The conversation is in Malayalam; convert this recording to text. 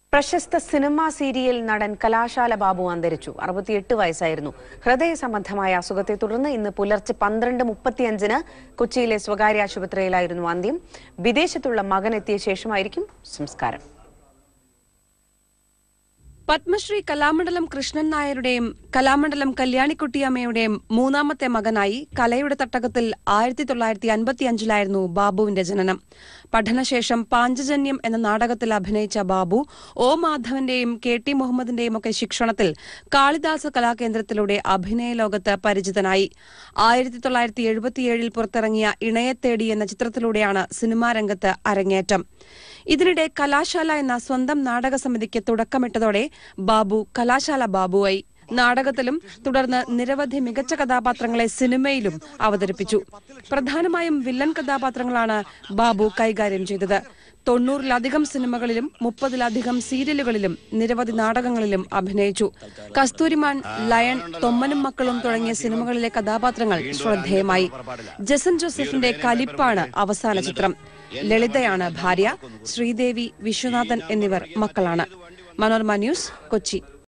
പ്രശസ്ത സിനിമാ സീരിയൽ നടൻ കലാശാല ബാബു അന്തരിച്ചു അറുപത്തിയെട്ട് വയസ്സായിരുന്നു ഹൃദയ സംബന്ധമായ അസുഖത്തെ തുടർന്ന് ഇന്ന് പുലർച്ചെ പന്ത്രണ്ട് മുപ്പത്തിയഞ്ചിന് കൊച്ചിയിലെ സ്വകാര്യ ആശുപത്രിയിലായിരുന്നു അന്ത്യം വിദേശത്തുള്ള മകൻ എത്തിയ ശേഷമായിരിക്കും സംസ്കാരം പത്മശ്രീ കലാമണ്ഡലം കൃഷ്ണൻ നായരുടെയും കലാമണ്ഡലം കല്യാണിക്കുട്ടിയമ്മയുടെയും മൂന്നാമത്തെ മകനായി കലയുടെ തട്ടകത്തിൽ ആയിരത്തി തൊള്ളായിരത്തി അൻപത്തിയഞ്ചിലായിരുന്നു ബാബുവിന്റെ ജനനം പഠനശേഷം പാഞ്ചജന്യം എന്ന നാടകത്തിൽ അഭിനയിച്ച ബാബു ഒ മാധവന്റെയും കെ ടി മുഹമ്മദിന്റെയും ഒക്കെ ശിക്ഷണത്തിൽ കാളിദാസ കലാകേന്ദ്രത്തിലൂടെ അഭിനയ ലോകത്ത് പരിചിതനായി ആയിരത്തി തൊള്ളായിരത്തി എഴുപത്തിയേഴിൽ പുറത്തിറങ്ങിയ ഇണയെ തേടി എന്ന ചിത്രത്തിലൂടെയാണ് സിനിമാ രംഗത്ത് അരങ്ങേറ്റം ഇതിനിടെ കലാശാല എന്ന സ്വന്തം നാടക സമിതിക്ക് തുടക്കമിട്ടതോടെ ബാബു കലാശാല ബാബുവായി നാടകത്തിലും തുടർന്ന് നിരവധി മികച്ച കഥാപാത്രങ്ങളെ സിനിമയിലും അവതരിപ്പിച്ചു പ്രധാനമായും വില്ലൻ കഥാപാത്രങ്ങളാണ് ബാബു കൈകാര്യം ചെയ്തത് തൊണ്ണൂറിലധികം സിനിമകളിലും മുപ്പതിലധികം സീരിയലുകളിലും നിരവധി നാടകങ്ങളിലും അഭിനയിച്ചു കസ്തൂരിമാൻ ലയൺ തൊമ്മനും മക്കളും തുടങ്ങിയ സിനിമകളിലെ കഥാപാത്രങ്ങൾ ശ്രദ്ധേയമായി ജസൻ ജോസഫിന്റെ കലിപ്പാണ് അവസാന ചിത്രം ലളിതയാണ് ഭാര്യ ശ്രീദേവി വിശ്വനാഥൻ എന്നിവർ മക്കളാണ് മനോരമ ന്യൂസ് കൊച്ചി